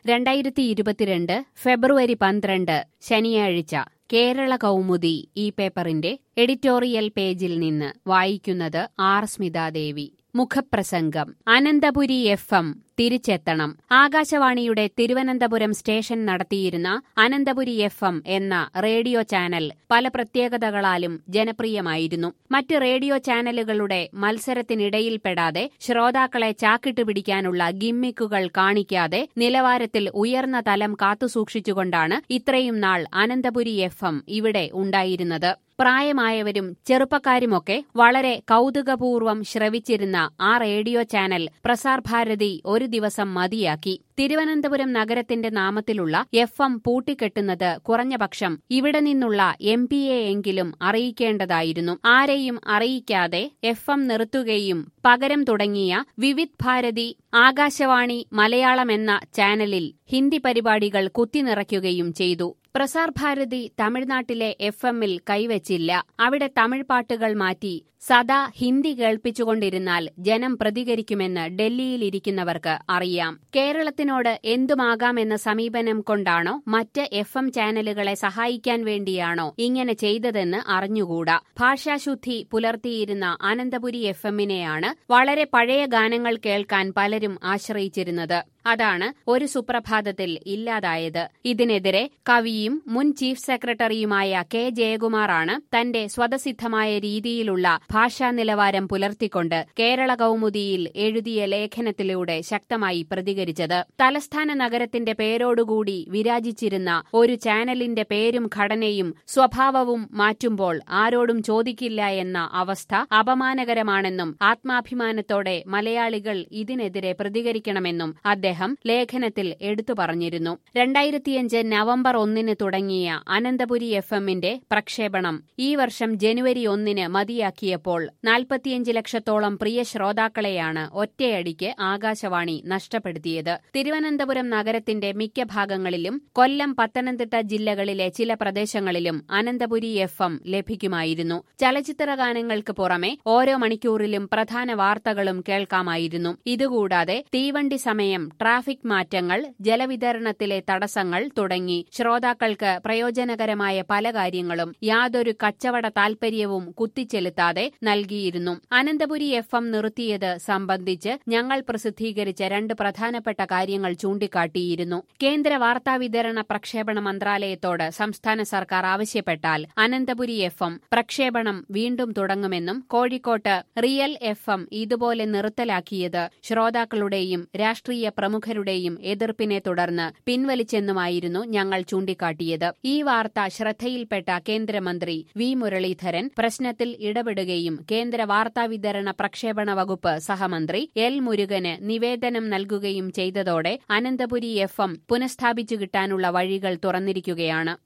രണ്ടായിരത്തി ഇരുപത്തിരണ്ട് ഫെബ്രുവരി പന്ത്രണ്ട് ശനിയാഴ്ച കേരള കൗമുദി ഈ പേപ്പറിന്റെ എഡിറ്റോറിയൽ പേജിൽ നിന്ന് വായിക്കുന്നത് ആർ സ്മിതാദേവി മുഖപ്രസംഗം അനന്തപുരി എഫ് എം തിരിച്ചെത്തണം ആകാശവാണിയുടെ തിരുവനന്തപുരം സ്റ്റേഷൻ നടത്തിയിരുന്ന അനന്തപുരി എഫ് എം എന്ന റേഡിയോ ചാനൽ പല പ്രത്യേകതകളാലും ജനപ്രിയമായിരുന്നു മറ്റ് റേഡിയോ ചാനലുകളുടെ മത്സരത്തിനിടയിൽപ്പെടാതെ ശ്രോതാക്കളെ ചാക്കിട്ട് പിടിക്കാനുള്ള ഗിമ്മിക്കുകൾ കാണിക്കാതെ നിലവാരത്തിൽ ഉയർന്ന തലം കാത്തുസൂക്ഷിച്ചുകൊണ്ടാണ് ഇത്രയും നാൾ അനന്തപുരി എഫ് എം ഇവിടെ ഉണ്ടായിരുന്നത് പ്രായമായവരും ചെറുപ്പക്കാരുമൊക്കെ വളരെ കൗതുകപൂർവം ശ്രവിച്ചിരുന്ന ആ റേഡിയോ ചാനൽ പ്രസാർ ഭാരതി ഒരു ദിവസം മതിയാക്കി തിരുവനന്തപുരം നഗരത്തിന്റെ നാമത്തിലുള്ള എഫ് എം പൂട്ടിക്കെട്ടുന്നത് കുറഞ്ഞപക്ഷം ഇവിടെ നിന്നുള്ള എം പി എ എങ്കിലും അറിയിക്കേണ്ടതായിരുന്നു ആരെയും അറിയിക്കാതെ എഫ് എം നിർത്തുകയും പകരം തുടങ്ങിയ വിവിധ് ഭാരതി ആകാശവാണി മലയാളം എന്ന ചാനലിൽ ഹിന്ദി പരിപാടികൾ കുത്തിനിറയ്ക്കുകയും ചെയ്തു പ്രസാർ ഭാരതി തമിഴ്നാട്ടിലെ എഫ് എമ്മിൽ കൈവച്ചില്ല അവിടെ തമിഴ് പാട്ടുകൾ മാറ്റി സദാ ഹിന്ദി കേൾപ്പിച്ചുകൊണ്ടിരുന്നാൽ ജനം പ്രതികരിക്കുമെന്ന് ഡൽഹിയിലിരിക്കുന്നവർക്ക് അറിയാം കേരളത്തിനോട് എന്തുമാകാമെന്ന സമീപനം കൊണ്ടാണോ മറ്റ് എഫ് എം ചാനലുകളെ സഹായിക്കാൻ വേണ്ടിയാണോ ഇങ്ങനെ ചെയ്തതെന്ന് അറിഞ്ഞുകൂടാ ഭാഷാശുദ്ധി പുലർത്തിയിരുന്ന അനന്തപുരി എഫ് എമ്മിനെയാണ് വളരെ പഴയ ഗാനങ്ങൾ കേൾക്കാൻ പലരും ആശ്രയിച്ചിരുന്നത് അതാണ് ഒരു സുപ്രഭാതത്തിൽ ഇല്ലാതായത് ഇതിനെതിരെ കവിയും മുൻ ചീഫ് സെക്രട്ടറിയുമായ കെ ജയകുമാറാണ് തന്റെ സ്വതസിദ്ധമായ രീതിയിലുള്ള ഭാഷാ നിലവാരം പുലർത്തിക്കൊണ്ട് കേരള കൗമുദിയിൽ എഴുതിയ ലേഖനത്തിലൂടെ ശക്തമായി പ്രതികരിച്ചത് തലസ്ഥാന നഗരത്തിന്റെ പേരോടുകൂടി വിരാജിച്ചിരുന്ന ഒരു ചാനലിന്റെ പേരും ഘടനയും സ്വഭാവവും മാറ്റുമ്പോൾ ആരോടും ചോദിക്കില്ല എന്ന അവസ്ഥ അപമാനകരമാണെന്നും ആത്മാഭിമാനത്തോടെ മലയാളികൾ ഇതിനെതിരെ പ്രതികരിക്കണമെന്നും അദ്ദേഹം ലേഖനത്തിൽ എടുത്തു പറഞ്ഞിരുന്നു രണ്ടായിരത്തിയഞ്ച് നവംബർ ഒന്നിന് തുടങ്ങിയ അനന്തപുരി എഫ് എമ്മിന്റെ പ്രക്ഷേപണം ഈ വർഷം ജനുവരി ഒന്നിന് മതിയാക്കിയപ്പോൾ നാൽപ്പത്തിയഞ്ച് ലക്ഷത്തോളം പ്രിയ ശ്രോതാക്കളെയാണ് ഒറ്റയടിക്ക് ആകാശവാണി നഷ്ടപ്പെടുത്തിയത് തിരുവനന്തപുരം നഗരത്തിന്റെ മിക്ക ഭാഗങ്ങളിലും കൊല്ലം പത്തനംതിട്ട ജില്ലകളിലെ ചില പ്രദേശങ്ങളിലും അനന്തപുരി എഫ് എം ലഭിക്കുമായിരുന്നു ചലച്ചിത്ര ഗാനങ്ങൾക്ക് പുറമെ ഓരോ മണിക്കൂറിലും പ്രധാന വാർത്തകളും കേൾക്കാമായിരുന്നു ഇതുകൂടാതെ തീവണ്ടി സമയം ട്രാഫിക് മാറ്റങ്ങൾ ജലവിതരണത്തിലെ തടസ്സങ്ങൾ തുടങ്ങി ശ്രോതാക്കൾക്ക് പ്രയോജനകരമായ പല കാര്യങ്ങളും യാതൊരു കച്ചവട താൽപര്യവും കുത്തിച്ചെലുത്താതെ നൽകിയിരുന്നു അനന്തപുരി എഫ് എം നിർത്തിയത് സംബന്ധിച്ച് ഞങ്ങൾ പ്രസിദ്ധീകരിച്ച രണ്ട് പ്രധാനപ്പെട്ട കാര്യങ്ങൾ ചൂണ്ടിക്കാട്ടിയിരുന്നു കേന്ദ്ര വാർത്താവിതരണ പ്രക്ഷേപണ മന്ത്രാലയത്തോട് സംസ്ഥാന സർക്കാർ ആവശ്യപ്പെട്ടാൽ അനന്തപുരി എഫ് എം പ്രക്ഷേപണം വീണ്ടും തുടങ്ങുമെന്നും കോഴിക്കോട്ട് റിയൽ എഫ് എം ഇതുപോലെ നിർത്തലാക്കിയത് ശ്രോതാക്കളുടെയും രാഷ്ട്രീയ പ്രമുഖരുടെയും എതിർപ്പിനെ തുടർന്ന് പിൻവലിച്ചെന്നുമായിരുന്നു ഞങ്ങൾ ചൂണ്ടിക്കാട്ടിയത് ഈ വാർത്ത ശ്രദ്ധയിൽപ്പെട്ട കേന്ദ്രമന്ത്രി വി മുരളീധരൻ പ്രശ്നത്തിൽ ഇടപെടുകയും കേന്ദ്ര വാർത്താവിതരണ പ്രക്ഷേപണ വകുപ്പ് സഹമന്ത്രി എൽ മുരുകന് നിവേദനം നൽകുകയും ചെയ്തതോടെ അനന്തപുരി എഫ് എം പുനഃസ്ഥാപിച്ചു കിട്ടാനുള്ള വഴികൾ തുറന്നിരിക്കുകയാണ്